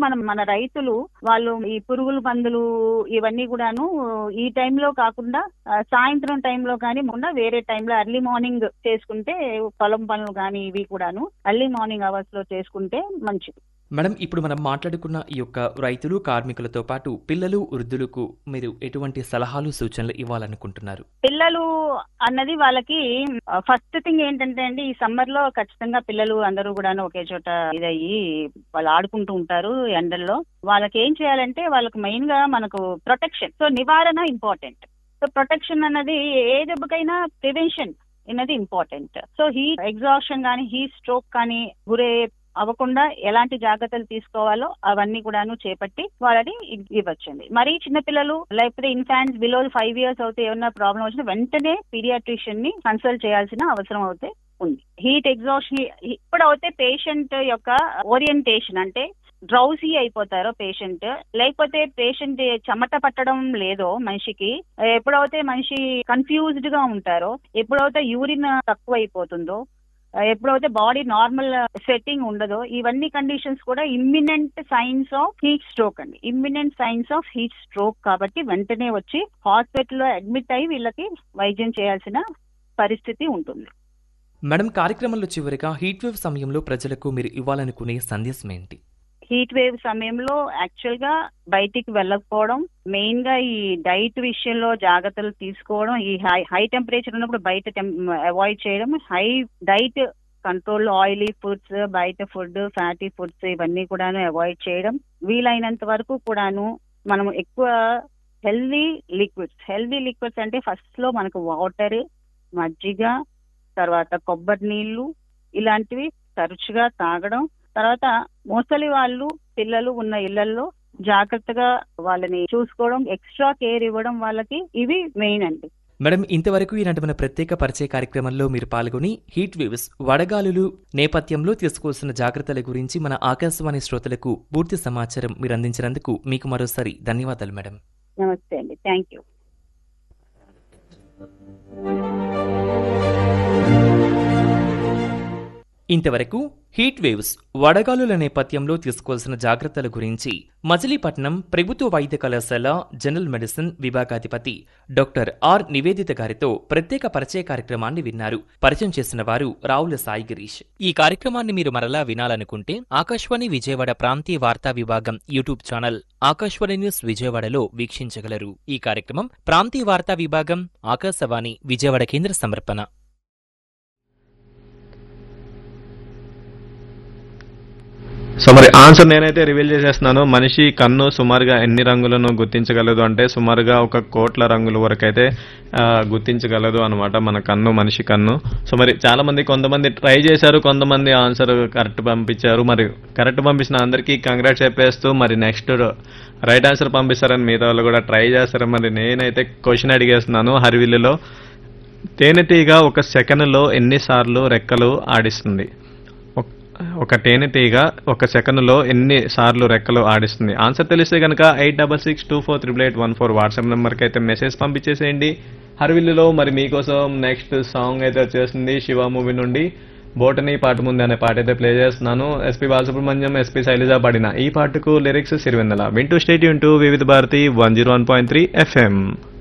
మనం మన రైతులు వాళ్ళు ఈ పురుగుల మందులు ఇవన్నీ కూడాను ఈ టైంలో కాకుండా ఆ, సాయంత్రం టైంలో కానీ మొన్న వేరే టైంలో ఎర్లీ మార్నింగ్ చేసుకుంటే పొలం పనులు కానీ ఇవి కూడాను ఎర్లీ మార్నింగ్ అవర్స్ లో చేసుకుంటే మంచిది మేడం ఇప్పుడు మనం మాట్లాడుకున్న ఈ యొక్క రైతులు కార్మికులతో పాటు పిల్లలు వృద్ధులకు మీరు ఎటువంటి సలహాలు సూచనలు ఇవ్వాలనుకుంటున్నారు పిల్లలు అన్నది వాళ్ళకి ఫస్ట్ థింగ్ ఏంటంటే అండి ఈ సమ్మర్ లో ఖచ్చితంగా పిల్లలు అందరూ కూడా ఒకే చోట ఇదయ్యి వాళ్ళు ఆడుకుంటూ ఉంటారు ఎండల్లో వాళ్ళకి ఏం చేయాలంటే వాళ్ళకి మెయిన్ గా మనకు ప్రొటెక్షన్ సో నివారణ ఇంపార్టెంట్ సో ప్రొటెక్షన్ అన్నది ఏ దెబ్బకైనా ప్రివెన్షన్ అనేది ఇంపార్టెంట్ సో హీట్ ఎగ్జాషన్ కానీ హీట్ స్ట్రోక్ కానీ గురే అవ్వకుండా ఎలాంటి జాగ్రత్తలు తీసుకోవాలో అవన్నీ కూడాను చేపట్టి వాళ్ళని ఇ- ఇవ్వచ్చండి మరీ చిన్నపిల్లలు లేకపోతే ఇన్ఫాంట్స్ బిలో ఫైవ్ ఇయర్స్ అవుతే ఏమన్నా ప్రాబ్లం వచ్చినా వెంటనే పీడియాట్రిషియన్ ని కన్సల్ట్ చేయాల్సిన అవసరం అవుతే ఉంది హీట్ ఎగ్జాషన్ ఇప్పుడు అయితే పేషెంట్ యొక్క ఓరియంటేషన్ అంటే డ్రౌసీ అయిపోతారో పేషెంట్ లేకపోతే పేషెంట్ చెమట పట్టడం లేదో మనిషికి ఎప్పుడైతే మనిషి కన్ఫ్యూజ్డ్ గా ఉంటారో ఎప్పుడైతే యూరిన్ తక్కువ అయిపోతుందో ఎప్పుడైతే బాడీ నార్మల్ సెట్టింగ్ ఉండదో ఇవన్నీ కండిషన్స్ కూడా imminent signs of heat stroke అండి imminent signs of heat stroke కాబట్టి వెంటనే వచ్చి హాస్పిటల్లో అడ్మిట్ అయ్యి వీళ్ళకి వైద్యం చేయాల్సిన పరిస్థితి ఉంటుంది మేడం కార్యక్రమంలో చివరిగా హీట్ వేవ్ సమయంలో ప్రజలకు మీరు ఇవ్వాలనుకునే సందేశం ఏంటి హీట్ వేవ్ సమయంలో యాక్చువల్ గా బయటికి వెళ్ళకపోవడం మెయిన్ గా ఈ డైట్ విషయంలో జాగ్రత్తలు తీసుకోవడం ఈ హై హై టెంపరేచర్ ఉన్నప్పుడు బయట అవాయిడ్ చేయడం high diet control oily foods బయట ఫుడ్ ఫ్యాటీ ఫుడ్స్ ఇవన్నీ కూడాను అవాయిడ్ చేయడం వీలైనంత వరకు కూడాను మనం ఎక్కువ హెల్దీ లిక్విడ్స్ హెల్దీ లిక్విడ్స్ అంటే ఫస్ట్ లో మనకు వాటర్ మజ్జిగ తర్వాత కొబ్బరి నీళ్లు ఇలాంటివి తరచుగా తాగడం తర్వాత ముసలి వాళ్ళు పిల్లలు ఉన్న ఇళ్లలో జాగ్రత్తగా వాళ్ళని చూసుకోవడం ఎక్స్ట్రా కేర్ ఇవ్వడం వాళ్ళకి ఇవి మెయిన్ అండి మేడం ఇంతవరకు ఈనాటి మన ప్రత్యేక పరిచయ కార్యక్రమంలో మీరు పాల్గొని హీట్ వేవ్స్ వడగాలులు నేపథ్యంలో తీసుకోవాల్సిన జాగ్రత్తల గురించి మన ఆకాశవాణి శ్రోతలకు పూర్తి సమాచారం మీరు అందించినందుకు మీకు మరోసారి ధన్యవాదాలు మేడం నమస్తే అండి థ్యాంక్ యూ ఇంతవరకు హీట్ వేవ్స్ వడగాలుల నేపథ్యంలో తీసుకోవాల్సిన జాగ్రత్తల గురించి మచిలీపట్నం ప్రభుత్వ వైద్య కళాశాల జనరల్ మెడిసిన్ విభాగాధిపతి డాక్టర్ ఆర్ నివేదిత గారితో ప్రత్యేక పరిచయ కార్యక్రమాన్ని విన్నారు పరిచయం చేసిన వారు రావుల సాయి గిరీష్ ఈ కార్యక్రమాన్ని మీరు మరలా వినాలనుకుంటే ఆకాశవాణి విజయవాడ ప్రాంతీయ వార్తా విభాగం యూట్యూబ్ ఛానల్ ఆకాశవాణి న్యూస్ విజయవాడలో వీక్షించగలరు ఈ కార్యక్రమం ప్రాంతీయ వార్తా విభాగం ఆకాశవాణి విజయవాడ కేంద్ర సమర్పణ సో మరి ఆన్సర్ నేనైతే రివీల్ చేసేస్తున్నాను మనిషి కన్ను సుమారుగా ఎన్ని రంగులను గుర్తించగలదు అంటే సుమారుగా ఒక కోట్ల రంగుల వరకు అయితే ఆ, గుర్తించగలదు అనమాట మన కన్ను మనిషి కన్ను సో మరి చాలా మంది కొంతమంది ట్రై చేశారు కొంతమంది ఆన్సర్ కరెక్ట్ పంపించారు మరి కరెక్ట్ పంపించిన అందరికీ కంగ్రాట్స్ చెప్పేస్తూ మరి నెక్స్ట్ రైట్ ఆన్సర్ పంపిస్తారని మిగతా వాళ్ళు కూడా ట్రై చేస్తారు మరి నేనైతే క్వశ్చన్ అడిగేస్తున్నాను హరివిల్లులో తేనెటీగ ఒక సెకనులో ఎన్నిసార్లు రెక్కలు ఆడిస్తుంది ఒక- ఒక తేనెటీగ ఒక సెకనులో ఎన్ని సార్లు రెక్కలు ఆడిస్తుంది ఆన్సర్ తెలిస్తే కనుక eight double six two four triple eight one four WhatsApp నెంబర్కి అయితే మెసేజ్ పంపించేసేయండి హర్విల్లులో మరి మీకోసం నెక్స్ట్ సాంగ్ అయితే వచ్చేస్తుంది శివ మూవీ నుండి బోటనీ పాట ముందు అనే పాట అయితే ప్లే చేస్తున్నాను ఎస్పీ బాలసుబ్రహ్మణ్యం ఎస్పీ శైలజ పాడిన ఈ పాటకు లిరిక్స్ సిరివెన్నెల వింటూ స్టేట్ యూన్ టు వివిధ Bharati one zero one point three FM